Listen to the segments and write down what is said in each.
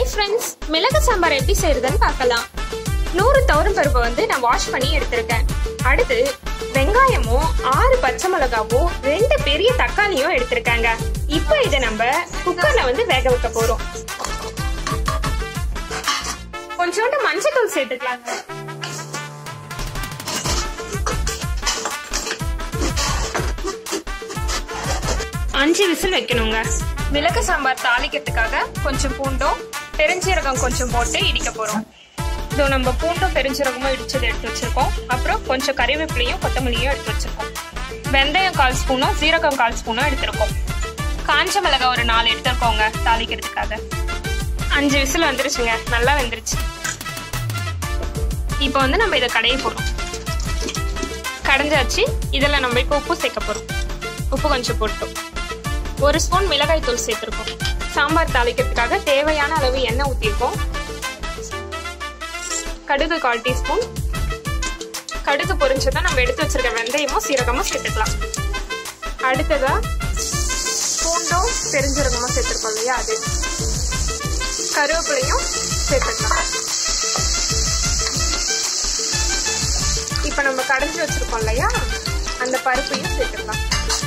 friends மிளகு சாம்பார் எப்படி செய்யறதுன்னு பார்க்கலாம் நூறு துவரம் பருப்பை வந்து நான் வாஷ் பண்ணி எடுத்திருக்கேன் அடுத்து வெங்காயமும் ஆறு பச்சை மிளகாவும் ரெண்டு பெரிய தக்காளியும் எடுத்திருக்காங்க இப்போ இதை நம்ம குக்கர்ல வந்து வேக வைக்க போறோம் கொஞ்சோண்டு மஞ்சள் சேர்த்துக்கலாங்க அஞ்சு விசில் வைக்கணுங்க மிளகு சாம்பார் தாளிக்கிறதுக்காக கொஞ்சம் பூண்டும் பெருஞ்சீரகம் கொஞ்சம் போட்டு இடிக்க போறோம் இதோ நம்ம பூண்டும் பெருஞ்சீரகமும் இடிச்சது எடுத்து வச்சிருக்கோம் அப்புறம் கொஞ்சம் கறிவேப்பிலையும் கொத்தமல்லியும் எடுத்து வச்சிருக்கோம் வெந்தயம் கால் ஸ்பூனும் சீரகம் கால் ஸ்பூனும் எடுத்திருக்கோம் காஞ்ச மிளகாய் ஒரு நாலு எடுத்திருக்கோங்க தாளிக்கிறதுக்காக அஞ்சு விசில் வந்துருச்சுங்க நல்லா வெந்துருச்சு இப்போ வந்து நம்ம இதை கடைய போறோம் கடைஞ்சாச்சு இதில் நம்ம இப்போ உப்பு சேர்க்க போறோம் உப்பு கொஞ்சம் போட்டோம் ஒரு ஸ்பூன் மிளகாய் தூள் சேர்த்துருக்கோம் சாம்பார் தாளிக்கிறதுக்காக தேவையான அளவு எண்ணெய் ஊற்றிருக்கோம் கடுகு கால் டீஸ்பூன் கடுகு பொரிஞ்சதான் நம்ம எடுத்து வச்சிருக்க வெந்தயமும் சீரகமும் சேர்த்துக்கலாம் அடுத்ததா பூண்டும் பெருஞ்சீரகமும் சேர்த்துருக்கோம் இல்லையா அது கருவேப்பிலையும் சேர்த்துக்கலாம் இப்போ நம்ம கடைஞ்சி வச்சிருக்கோம் இல்லையா அந்த பருப்பையும் சேர்த்துக்கலாம்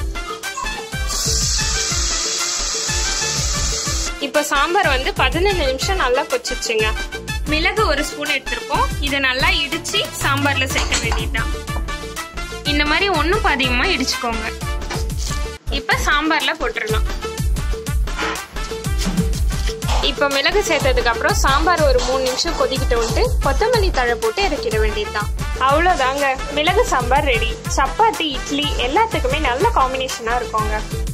இப்போ சாம்பார் வந்து பதினஞ்சு நிமிஷம் நல்லா கொச்சிச்சுங்க மிளகு ஒரு ஸ்பூன் எடுத்திருக்கோம் இதை நல்லா இடிச்சு சாம்பார்ல சேர்க்க வேண்டியதுதான் இந்த மாதிரி ஒன்றும் அதிகமா இடிச்சுக்கோங்க இப்போ சாம்பார்ல போட்டுடலாம் இப்போ மிளகு சேர்த்ததுக்கு அப்புறம் சாம்பார் ஒரு மூணு நிமிஷம் கொதிக்கிட்டு விட்டு கொத்தமல்லி தழை போட்டு இறக்கிட வேண்டியதுதான் அவ்வளோதாங்க மிளகு சாம்பார் ரெடி சப்பாத்தி இட்லி எல்லாத்துக்குமே நல்ல காம்பினேஷனாக இருக்குங்க